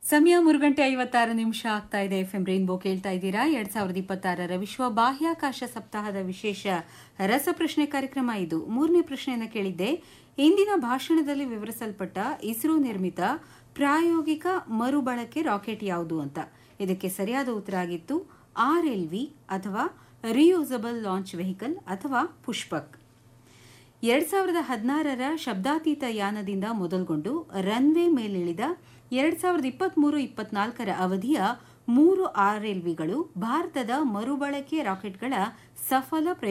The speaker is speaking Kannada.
ಸಮಯ ಮೂರು ಗಂಟೆ ಐವತ್ತಾರು ನಿಮಿಷ ಆಗ್ತಾ ಇದೆ ಎಫ್ ಎಂ ರೈನ್ಬೋ ಕೇಳ್ತಾ ಇದ್ದೀರಾ ಎರಡ್ ಸಾವಿರದ ಇಪ್ಪತ್ತಾರರ ವಿಶ್ವ ಬಾಹ್ಯಾಕಾಶ ಸಪ್ತಾಹದ ವಿಶೇಷ ರಸಪ್ರಶ್ನೆ ಕಾರ್ಯಕ್ರಮ ಇದು ಮೂರನೇ ಪ್ರಶ್ನೆಯನ್ನು ಕೇಳಿದ್ದೆ ಇಂದಿನ ಭಾಷಣದಲ್ಲಿ ವಿವರಿಸಲ್ಪಟ್ಟ ಇಸ್ರೋ ನಿರ್ಮಿತ ಪ್ರಾಯೋಗಿಕ ಮರುಬಳಕೆ ರಾಕೆಟ್ ಯಾವುದು ಅಂತ ಇದಕ್ಕೆ ಸರಿಯಾದ ಉತ್ತರ ಆಗಿತ್ತು ಆರ್ ಎಲ್ ವಿ ಅಥವಾ ರಿಯೂಸಬಲ್ ಲಾಂಚ್ ವೆಹಿಕಲ್ ಅಥವಾ ಪುಷ್ಪಕ್ ಎರಡ್ ಸಾವಿರದ ಹದಿನಾರರ ಶಬ್ದಾತೀತ ಯಾನದಿಂದ ಮೊದಲುಗೊಂಡು ರನ್ವೇ ಮೇಲಿಳಿದ ಎರಡ್ ಸಾವಿರದ ಇಪ್ಪತ್ಮೂರು ಇಪ್ಪತ್ನಾಲ್ಕರ ಅವಧಿಯ ಮೂರು ಆರ್ಎಲ್ವಿಗಳು ಭಾರತದ ಮರುಬಳಕೆ ರಾಕೆಟ್ಗಳ ಸಫಲ